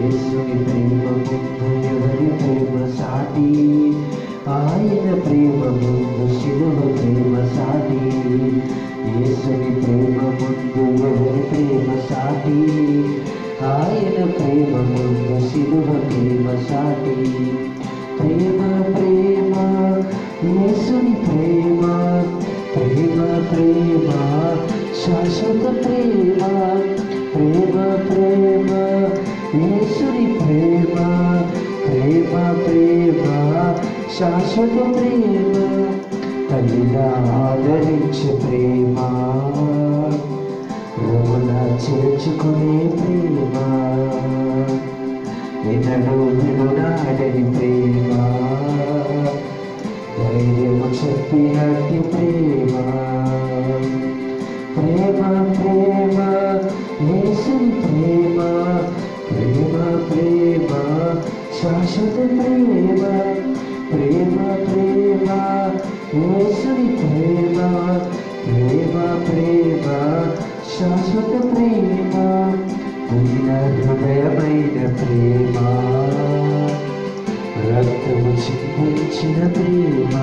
యేసుని ప్రేమ ముందు ఎవరి ప్రేమ సాటి ఆయన ప్రేమ ముందు శిలువ ప్రేమ సాటి యేసుని ప్రేమ ముందు ఎవరి ప్రేమ సాటి ఆయన ప్రేమ ముందు శిలువ ప్రేమ సాటి ప్రేమ ప్రేమ యేసుని ప్రేమ ప్రేమ ప్రేమ శాశ్వత ప్రేమ ప్రేమ ప్రేమ యేసుని ప్రేమ ప్రేమ ప్రేమ శాశ్వత ప్రేమ తల్లిగా ఆదరించే ప్రేమ రమున చేర్చుకునే ప్రేమ ఎన్నడూ విడునాడని ప్రేమ ధైర్యము చెప్పినట్టి ప్రేమ ప్రేమ ప్రేమ యేసుని ప్రేమ ప్రేమ ప్రేమ శాశ్వత ప్రేమ ప్రేమ ప్రేమ యేసుని ప్రేమ ప్రేమ ప్రేమ శాశ్వత ప్రేమ పూర్ణ హృదయమైన ప్రేమ రక్తము చిందించిన ప్రేమ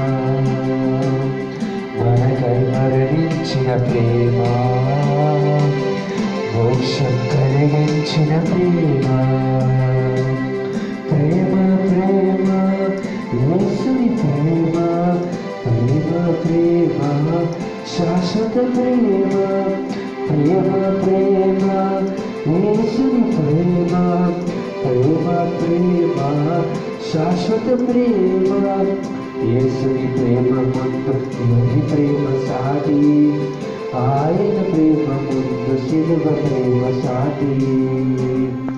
మనకై మరణించిన ప్రేమ మోక్షం కలిగించిన ప్రేమ ప్రేమ ప్రేమ యేసుని ప్రేమ ప్రేమ ప్రేమ శాశ్వత ప్రేమ ప్రేమ ప్రేమ యేసుని ప్రేమ ప్రేమ ప్రేమ శాశ్వత ప్రేమ యేసుని ప్రేమ ముందు ఎవరి ప్రేమ సాటి ఆయన ప్రేమ ముందు శిలువ ప్రేమ సాటి